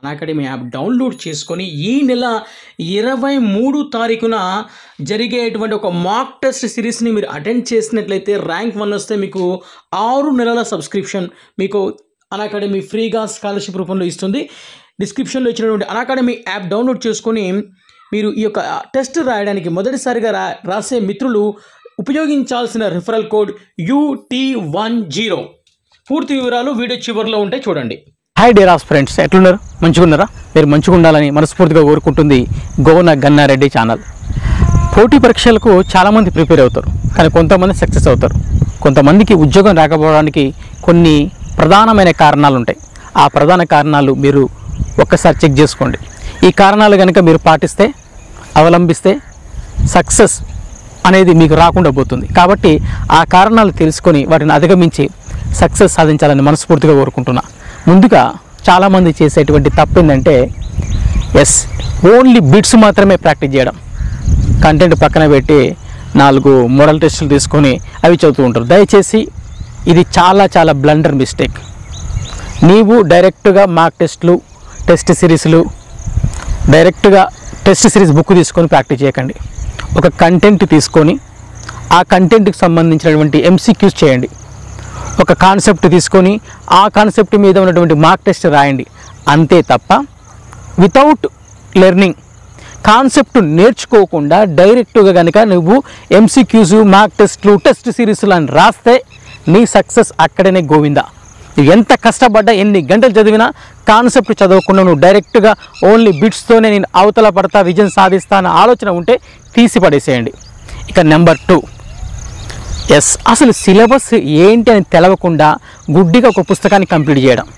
academy app download చేసుకొని ఈ నెల ఇరవై మూడు తారీఖున జరిగేటువంటి ఒక మాక్ టెస్ట్ సిరీస్ని మీరు అటెండ్ చేసినట్లయితే ర్యాంక్ వన్ వస్తే మీకు ఆరు నెలల సబ్స్క్రిప్షన్ మీకు అకాడమీ ఫ్రీగా స్కాలర్షిప్ రూపంలో ఇస్తుంది డిస్క్రిప్షన్లో ఇచ్చినటువంటి అకాడమీ యాప్ డౌన్లోడ్ చేసుకొని మీరు ఈ యొక్క టెస్ట్ రాయడానికి మొదటిసారిగా రా రాసే మిత్రులు ఉపయోగించాల్సిన referral code UT one zero పూర్తి వివరాలు వీడియో చివరిలో ఉంటాయి చూడండి హాయ్ డేరాస్ ఫ్రెండ్స్ ఎట్లున్నారు మంచిగా ఉన్నారా మీరు మంచిగా ఉండాలని మనస్ఫూర్తిగా కోరుకుంటుంది గోన గన్నారెడ్డి ఛానల్ పోటీ పరీక్షలకు చాలామంది ప్రిపేర్ అవుతారు కానీ కొంతమంది సక్సెస్ అవుతారు కొంతమందికి ఉద్యోగం రాకపోవడానికి కొన్ని ప్రధానమైన కారణాలు ఉంటాయి ఆ ప్రధాన కారణాలు మీరు ఒక్కసారి చెక్ చేసుకోండి ఈ కారణాలు కనుక మీరు పాటిస్తే అవలంబిస్తే సక్సెస్ అనేది మీకు రాకుండా పోతుంది కాబట్టి ఆ కారణాలు తెలుసుకొని వాటిని అధిగమించి సక్సెస్ సాధించాలని మనస్ఫూర్తిగా కోరుకుంటున్నా ముందుగా చాలామంది చేసేటువంటి తప్పు ఏంటంటే ఎస్ ఓన్లీ బిట్స్ మాత్రమే ప్రాక్టీస్ చేయడం కంటెంట్ పక్కన పెట్టి నాలుగు మోడల్ టెస్టులు తీసుకొని అవి చదువుతూ ఉంటారు దయచేసి ఇది చాలా చాలా బ్లండర్ మిస్టేక్ నీవు డైరెక్ట్గా మార్క్ టెస్ట్లు టెస్ట్ సిరీస్లు డైరెక్ట్గా టెస్ట్ సిరీస్ బుక్ తీసుకొని ప్రాక్టీస్ చేయకండి ఒక కంటెంట్ తీసుకొని ఆ కంటెంట్కి సంబంధించినటువంటి ఎంసీక్యూస్ చేయండి ఒక కాన్సెప్ట్ తీసుకొని ఆ కాన్సెప్ట్ మీద ఉన్నటువంటి మార్క్ టెస్ట్ రాయండి అంతే తప్ప వితౌట్ లెర్నింగ్ కాన్సెప్ట్ నేర్చుకోకుండా డైరెక్ట్గా కనుక నువ్వు ఎంసీక్యూస్ మార్క్ టెస్ట్లు టెస్ట్ సిరీస్లు అని రాస్తే నీ సక్సెస్ అక్కడనే గోవిందా నువ్వు ఎంత కష్టపడ్డా ఎన్ని గంటలు చదివినా కాన్సెప్ట్ చదవకుండా నువ్వు డైరెక్ట్గా ఓన్లీ బిట్స్తోనే నేను అవతల పడతా విజయం సాధిస్తా అన్న ఆలోచన ఉంటే తీసి పడేసేయండి ఇక నెంబర్ టూ ఎస్ అసలు సిలబస్ ఏంటి అని తెలవకుండా గుడ్డిగా ఒక పుస్తకాన్ని కంప్లీట్ చేయడం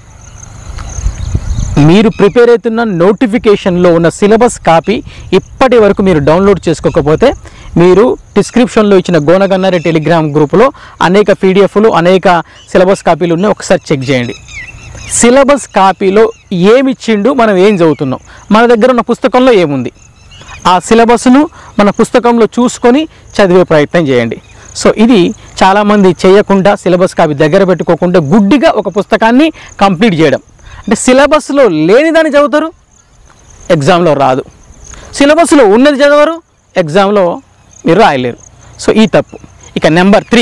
మీరు ప్రిపేర్ అవుతున్న నోటిఫికేషన్లో ఉన్న సిలబస్ కాపీ ఇప్పటి వరకు మీరు డౌన్లోడ్ చేసుకోకపోతే మీరు డిస్క్రిప్షన్లో ఇచ్చిన గోనగన్నారి టెలిగ్రామ్ గ్రూపులో అనేక పీడిఎఫ్లు అనేక సిలబస్ కాపీలు ఉన్నాయి ఒకసారి చెక్ చేయండి సిలబస్ కాపీలో ఏమి ఇచ్చిండు మనం ఏం చదువుతున్నాం మన దగ్గర ఉన్న పుస్తకంలో ఏముంది ఆ సిలబస్ను మన పుస్తకంలో చూసుకొని చదివే ప్రయత్నం చేయండి సో ఇది చాలామంది చేయకుండా సిలబస్ కాపీ దగ్గర పెట్టుకోకుండా గుడ్డిగా ఒక పుస్తకాన్ని కంప్లీట్ చేయడం అంటే సిలబస్లో లేని దాన్ని చదువుతారు ఎగ్జామ్లో రాదు సిలబస్లో ఉన్నది చదవరు ఎగ్జామ్లో మీరు రాయలేరు సో ఈ తప్పు ఇక నెంబర్ త్రీ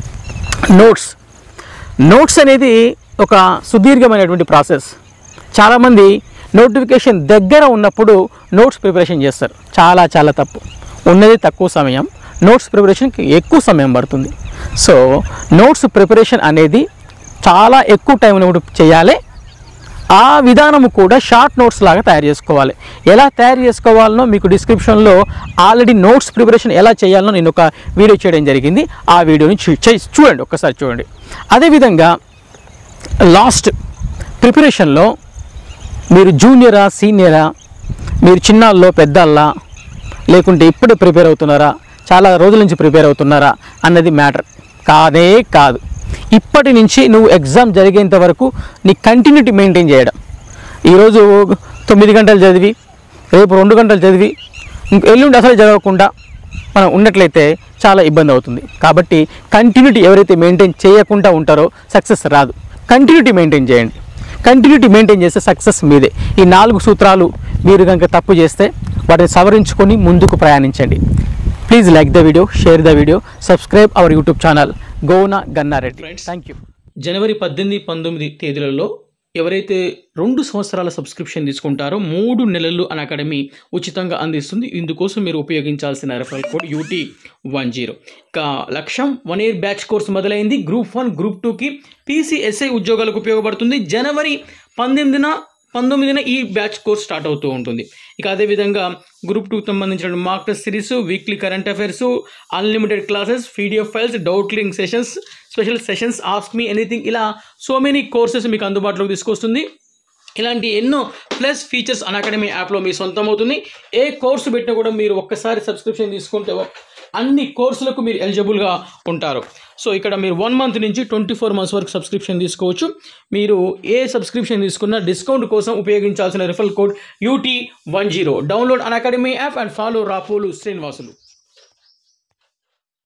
నోట్స్ నోట్స్ అనేది ఒక సుదీర్ఘమైనటువంటి ప్రాసెస్ చాలామంది నోటిఫికేషన్ దగ్గర ఉన్నప్పుడు నోట్స్ ప్రిపరేషన్ చేస్తారు చాలా చాలా తప్పు ఉన్నది తక్కువ సమయం నోట్స్ ప్రిపరేషన్కి ఎక్కువ సమయం పడుతుంది సో నోట్స్ ప్రిపరేషన్ అనేది చాలా ఎక్కువ టైం ఉన్నప్పుడు చేయాలి ఆ విధానము కూడా షార్ట్ నోట్స్ లాగా తయారు చేసుకోవాలి ఎలా తయారు చేసుకోవాలనో మీకు డిస్క్రిప్షన్లో ఆల్రెడీ నోట్స్ ప్రిపరేషన్ ఎలా చేయాలనో నేను ఒక వీడియో చేయడం జరిగింది ఆ వీడియోని చూ చే- చూడండి ఒక్కసారి చూడండి అదేవిధంగా లాస్ట్ ప్రిపరేషన్లో మీరు జూనియరా సీనియరా మీరు చిన్నాల్లో పెద్దాళ్ళా లేకుంటే ఇప్పుడే ప్రిపేర్ అవుతున్నారా చాలా రోజుల నుంచి ప్రిపేర్ అవుతున్నారా అన్నది మ్యాటర్ కాదే కాదు ఇప్పటి నుంచి నువ్వు ఎగ్జామ్ జరిగేంత వరకు నీ కంటిన్యూటీ మెయింటైన్ చేయడం ఈరోజు తొమ్మిది గంటలు చదివి రేపు రెండు గంటలు చదివి ఇంక ఎల్లుండి అసలు చదవకుండా మనం ఉన్నట్లయితే చాలా ఇబ్బంది అవుతుంది కాబట్టి కంటిన్యూటీ ఎవరైతే మెయింటైన్ చేయకుండా ఉంటారో సక్సెస్ రాదు కంటిన్యూటీ మెయింటైన్ చేయండి కంటిన్యూటీ మెయింటైన్ చేస్తే సక్సెస్ మీదే ఈ నాలుగు సూత్రాలు మీరు కనుక తప్పు చేస్తే వాటిని సవరించుకొని ముందుకు ప్రయాణించండి please like the video share the video subscribe our YouTube channel Gona Gannareddy thank you జనవరి పద్దెనిమిది పంతొమ్మిది తేదీలలో ఎవరైతే రెండు సంవత్సరాల సబ్స్క్రిప్షన్ తీసుకుంటారో మూడు నెలలు అన్ అకాడమీ ఉచితంగా అందిస్తుంది ఇందుకోసం మీరు ఉపయోగించాల్సిన referral code UT one zero ఇక లక్ష్యం వన్ ఇయర్ బ్యాచ్ కోర్స్ మొదలైంది గ్రూప్ వన్ గ్రూప్ టూకి పీసీఎస్ఐ ఉద్యోగాలకు ఉపయోగపడుతుంది జనవరి పంతొమ్మిదిన పంతొమ్మిదిన ఈ బ్యాచ్ కోర్స్ స్టార్ట్ అవుతూ ఉంటుంది ఇక అదేవిధంగా గ్రూప్ టూకి సంబంధించిన mark test series weekly current affairs unlimited classes PDF files doubt clearing sessions special sessions ask me anything ఇలా సో మెనీ కోర్సెస్ మీకు అందుబాటులోకి తీసుకొస్తుంది ఇలాంటి ఎన్నో ప్లస్ ఫీచర్స్ అన్ అకాడమీ యాప్లో మీ సొంతం అవుతుంది ఏ కోర్సు పెట్టినా కూడా మీరు ఒక్కసారి సబ్స్క్రిప్షన్ తీసుకుంటే అన్ని కోర్సులకు మీరు ఎలిజిబుల్గా ఉంటారు సో ఇక్కడ మీరు వన్ మంత్ నుంచి ట్వంటీ ఫోర్ మంత్స్ వరకు సబ్స్క్రిప్షన్ తీసుకోవచ్చు మీరు ఏ సబ్స్క్రిప్షన్ తీసుకున్నా డిస్కౌంట్ కోసం ఉపయోగించాల్సిన referral code UT one zero download Unacademy app and follow Rapolu Srinivasulu